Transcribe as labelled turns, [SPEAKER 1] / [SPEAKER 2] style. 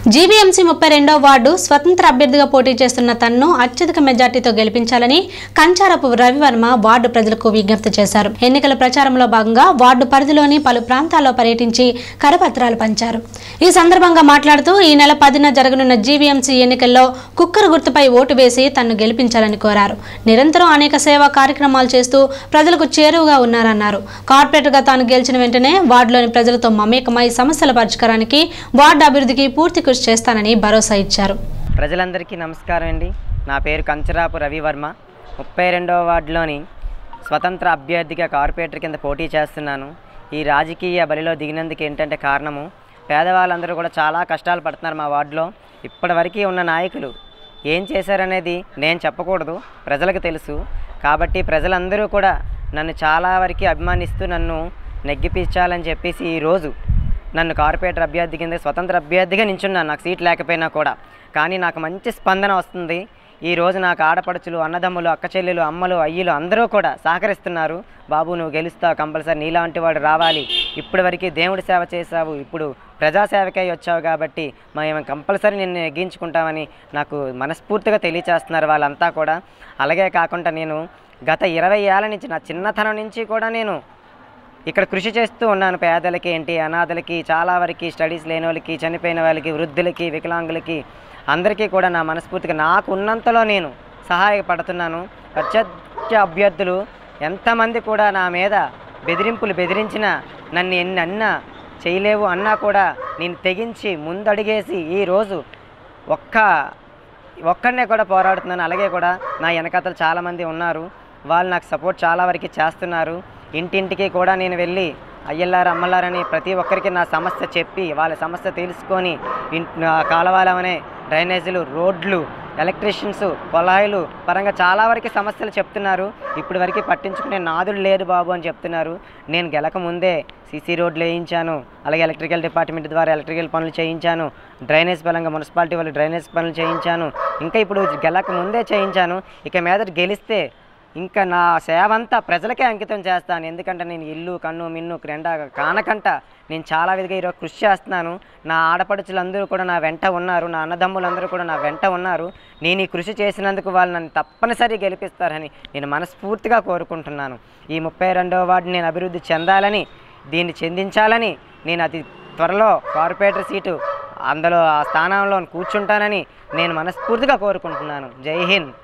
[SPEAKER 1] GVMC ముప్పై రెండో ward స్వతంత్ర అభ్యర్థిగా పోటీ చేస్తున్న తన్ను అత్యధిక మెజార్టీతో గెలిపించాలని కంచారపు రవివర్మ వార్డు ప్రజలకు విజ్ఞప్తి చేశారు ఎన్నికల ప్రచారంలో భాగంగా వార్డు పరిధిలోని పలు ప్రాంతాల్లో పర్యటించి కరపత్రాలు పంచారు ఈ సందర్భంగా మాట్లాడుతూ ఈ నెల పదిన జరగనున్న జీవీఎంసీ ఎన్నికల్లో కుక్కర్ గుర్తుపై ఓటు వేసి తన్ను గెలిపించాలని కోరారు నిరంతరం అనేక సేవా కార్యక్రమాలు చేస్తూ ప్రజలకు చేరువగా ఉన్నారన్నారు కార్పొరేటర్గా తాను గెలిచిన వెంటనే వార్డులోని ప్రజలతో మమేకమై సమస్యల పరిష్కారానికి వార్డు అభివృద్ధికి పూర్తి కృషి చేస్తానని భరోసా ఇచ్చారు
[SPEAKER 2] ప్రజలందరికీ నమస్కారం అండి నా పేరు కంచరాపు రవివర్మ ముప్పై రెండవ వార్డులోని స్వతంత్ర అభ్యర్థిగా కార్పొరేటర్ కింద పోటీ చేస్తున్నాను ఈ రాజకీయ బలిలో దిగినందుకు ఏంటంటే కారణము పేదవాళ్ళందరూ కూడా చాలా కష్టాలు పడుతున్నారు మా వార్డులో ఇప్పటివరకు ఉన్న నాయకులు ఏం చేశారనేది నేను చెప్పకూడదు ప్రజలకు తెలుసు కాబట్టి ప్రజలందరూ కూడా నన్ను చాలా వరకు అభిమానిస్తూ నన్ను నెగ్గిపించాలని చెప్పేసి ఈరోజు నన్ను కార్పొరేటర్ అభ్యర్థి కింద స్వతంత్ర అభ్యర్థిగా నించున్నాను నాకు సీట్ లేకపోయినా కూడా కానీ నాకు మంచి స్పందన వస్తుంది ఈ రోజు నాకు ఆడపడుచులు అన్నదమ్ములు అక్క చెల్లెలు అమ్మలు అయ్యలు అందరూ కూడా సహకరిస్తున్నారు బాబు నువ్వు గెలుస్తావు కంపల్సరీ నీలాంటి వాడు రావాలి ఇప్పటి వరకు దేవుడి సేవ చేసావు ఇప్పుడు ప్రజాసేవకై వచ్చావు కాబట్టి మేము కంపల్సరీ నిన్ను ఎగ్గించుకుంటామని నాకు మనస్ఫూర్తిగా తెలియచేస్తున్నారు వాళ్ళంతా కూడా అలాగే కాకుండా నేను గత ఇరవై ఏళ్ళ నుంచి నా చిన్నతనం నుంచి కూడా నేను ఇక్కడ కృషి చేస్తూ ఉన్నాను పేదలకి ఏంటి అనాథలకి చాలా వరకు స్టడీస్ లేని వాళ్ళకి చనిపోయిన వాళ్ళకి వృద్ధులకి వికలాంగులకి అందరికీ కూడా నా మనస్ఫూర్తిగా నాకు ఉన్నంతలో నేను సహాయపడుతున్నాను ప్రత్యక్ష అభ్యర్థులు ఎంతమంది కూడా నా మీద బెదిరింపులు బెదిరించినా నన్ను ఎన్ని అన్నా చేయలేవు అన్నా కూడా నేను తెగించి ముందడిగేసి ఈరోజు ఒక్క ఒక్కడనే కూడా పోరాడుతున్నాను అలాగే కూడా నా వెనకతలు చాలామంది ఉన్నారు వాళ్ళు నాకు సపోర్ట్ చాలా వరకు చేస్తున్నారు ఇంటింటికి కూడా నేను వెళ్ళి అయ్యల్లారు అమ్మలారని ప్రతి ఒక్కరికి నా సమస్య చెప్పి వాళ్ళ సమస్య తెలుసుకొని ఇన్ కాలవాలమనే డ్రైనేజీలు రోడ్లు ఎలక్ట్రీషియన్స్ కొలాయిలు పరంగా చాలా వరకు సమస్యలు చెప్తున్నారు ఇప్పుడు వరకు పట్టించుకునే నాదులు లేదు బాబు అని చెప్తున్నారు నేను గెలక ముందే సీసీ రోడ్లు వేయించాను అలాగే ఎలక్ట్రికల్ డిపార్ట్మెంట్ ద్వారా ఎలక్ట్రికల్ పనులు చేయించాను డ్రైనేజ్ పరంగా మున్సిపాలిటీ వాళ్ళు డ్రైనేజ్ పనులు చేయించాను ఇంకా ఇప్పుడు గెలక ముందే చేయించాను ఇక మీద గెలిస్తే ఇంకా నా సేవ అంతా ప్రజలకే అంకితం చేస్తాను ఎందుకంటే నేను ఇల్లు కన్ను మిన్ను క్రెండ కానకంట నేను చాలా విధిగా ఈరోజు కృషి చేస్తున్నాను నా ఆడపడుచులందరూ కూడా నా వెంట ఉన్నారు నా అన్నదమ్ములందరూ కూడా నా వెంట ఉన్నారు నేను ఈ కృషి చేసినందుకు వాళ్ళు నన్ను తప్పనిసరి గెలిపిస్తారని నేను మనస్ఫూర్తిగా కోరుకుంటున్నాను ఈ ముప్పై రెండవ వార్డు నేను అభివృద్ధి చెందాలని దీన్ని చెందించాలని నేను అతి త్వరలో కార్పొరేటర్ సీటు అందులో ఆ స్థానంలో కూర్చుంటానని నేను మనస్ఫూర్తిగా కోరుకుంటున్నాను జై హింద్